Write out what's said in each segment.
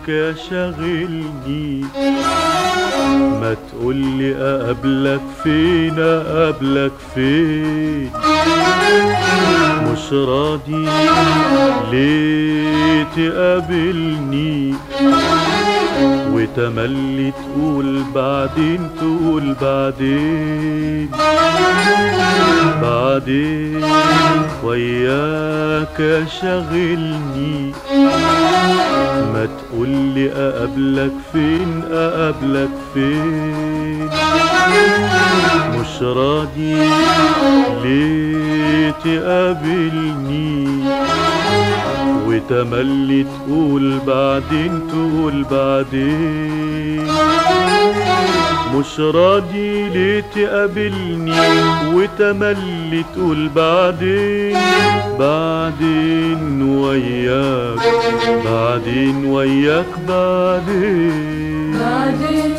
يا شاغلني ما تقولي اقابلك فين اقابلك فين مش راضي ليه تقابلني وتملي تقول بعدين تقول بعدين بعدين وياك شاغلني ما تقولي اقابلك فين اقابلك فين مش راضي ليه تقابلني وتملي تقول بعدين تقول بعدين مش راضي ليه تقابلني وتملي تقول بعدين بعدين وياك بعدين وياك بعدين بعدين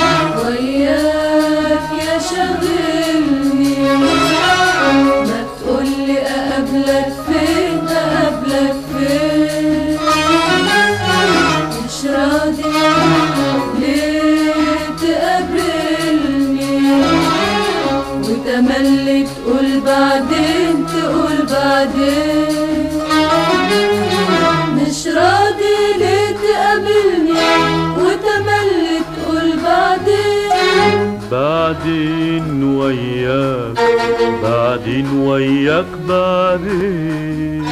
وياك يا شاغلني ما تقولي اقابلك فين اقابلك فين مش راضي ليه تقابلني وتملي تقول بعدين تقول بعدين مش راضي ليه تقابلني وتملي تقول بعدين بعدين وياك بعدين وياك بعدين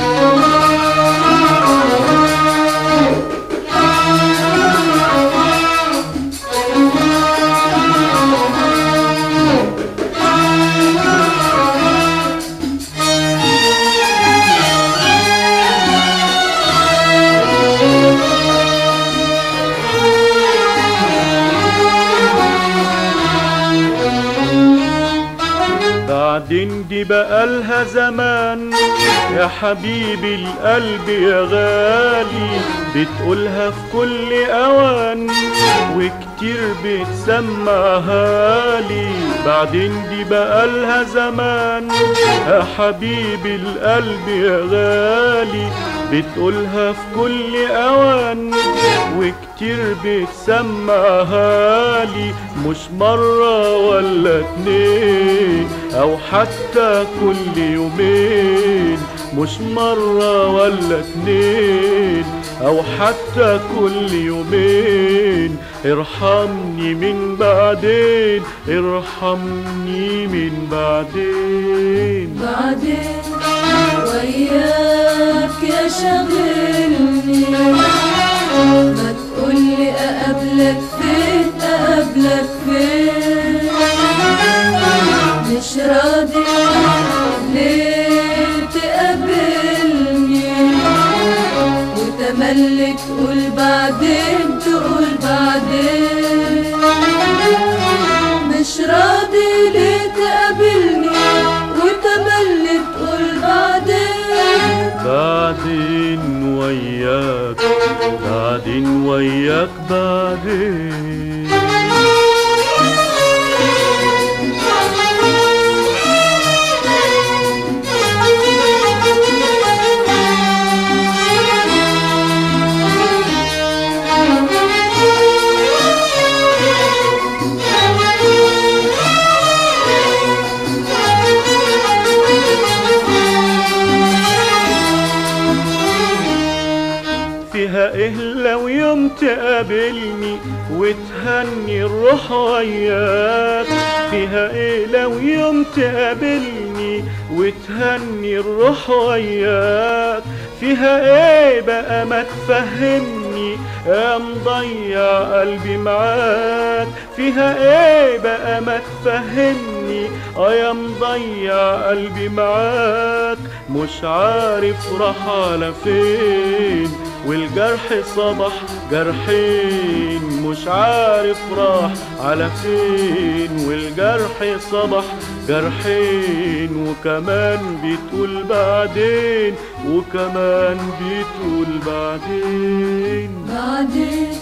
بعدين دي بقالها زمان يا حبيبي القلب يا غالي بتقولها في كل اوان وكتير بتسمعها لي بعدين دي بقالها زمان يا حبيبي القلب يا غالي بتقولها في كل اوان وكتير بتسمعها لي مش مرة ولا اتنين او حتى كل يومين مش مرة ولا اتنين او حتى كل يومين ارحمني من بعدين ارحمني من بعدين بعدين وياك يا شاغلني ما تقولي اقابلك فين اقابلك فين مش راضي ليه تقابلني وتملي تقول بعدين تقول بعدين مش راضي ليه تقابلني وتملي تقول بعدين بعدين وياك بعدين وياك بعدين فيها ايه لو يوم تقابلني وتهني الروح وياك فيها ايه لو يوم تقابلني وتهني الروح وياك فيها ايه بقى ما تفهمني يا مضيع قلبي معاك فيها ايه بقى ما تفهمني اه يا مضيع قلبي معاك مش عارف راح على فين والجرح صبح جرحين مش عارف راح على فين والجرح صبح جرحين وكمان بتقول بعدين وكمان بتقول بعدين بعدين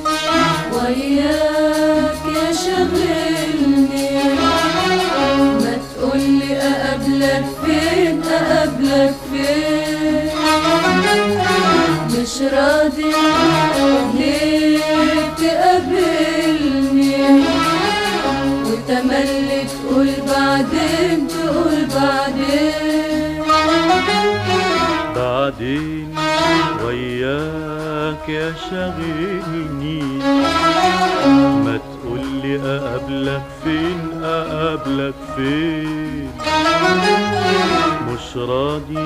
وياك يا شغلني ما تقولي اقابلك فين اقابلك فين مش راضي ليه وتملي تقول بعدين تقول بعدين بعدين وياك يا شاغلني ما تقولي اقابلك فين اقابلك فين مش راضي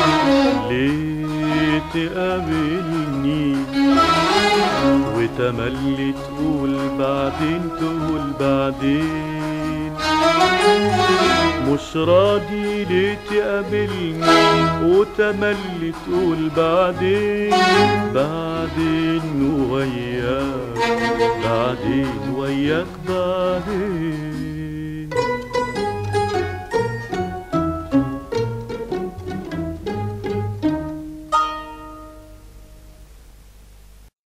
ليه تقابلني وتملي تقول بعدين تقول بعدين مش راضي ليه تقابلني وتملي تقول بعدين بعدين وياك بعدين وياك بعدين